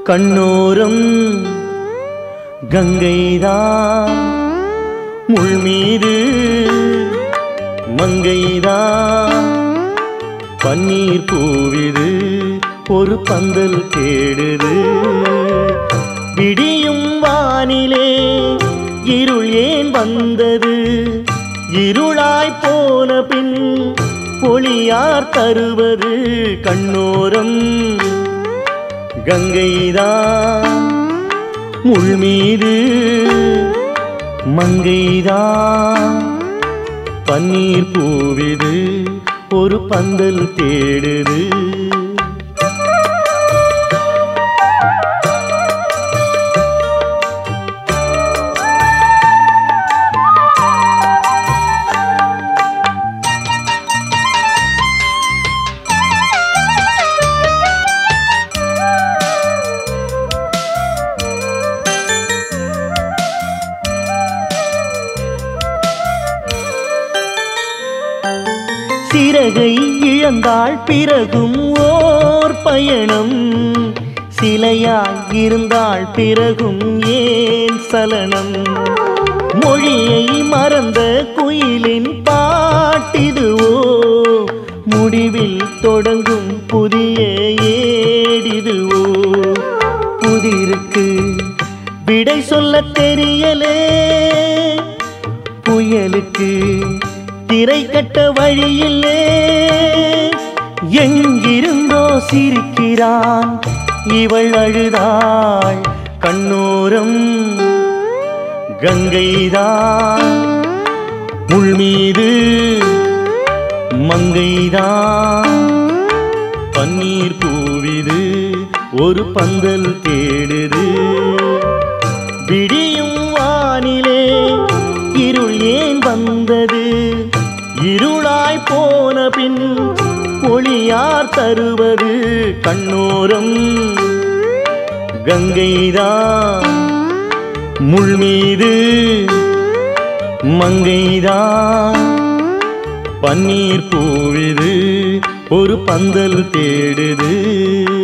கண்ணோரம் கங்கைதான் முள் மீது மங்கைதான் பன்னீர் பூவிது ஒரு பந்தல் தேடுது விடியும் வானிலே இருள் ஏன் வந்தது இருளாய் போன பின் ஒளியார் தருவது கண்ணோரம் கங்கைதான் முள் மீது மங்கைதான் பன்னீர் பூவிது ஒரு பந்தல் தேடுது சிறகை இழந்தாள் பிறகும் ஓர் பயணம் சிலையாய் இருந்தாள் பிறகும் ஏன் சலனம் மொழியை மறந்த குயிலின் பாட்டிதுவோ முடிவில் தொடங்கும் புதிய ஏடிதுவோ புதிருக்கு விடை சொல்ல தெரியலே புயலுக்கு திரை கட்ட வழியில்லே எங்கிருந்தோ சிரிக்கிறான் இவள் அழுதாள் கண்ணோரம் கங்கைதான் முள் மீது மங்கைதான் பன்னீர் பூவிது ஒரு பந்தல் தேடுது விடியும் வானிலே இருள் ஏன் வந்தது இருளாய் போன பின் ஒளியார் தருவது கண்ணோரம் கங்கைதான் முள் மீது மங்கைதான் பன்னீர் பூவிது ஒரு பந்தல் தேடுது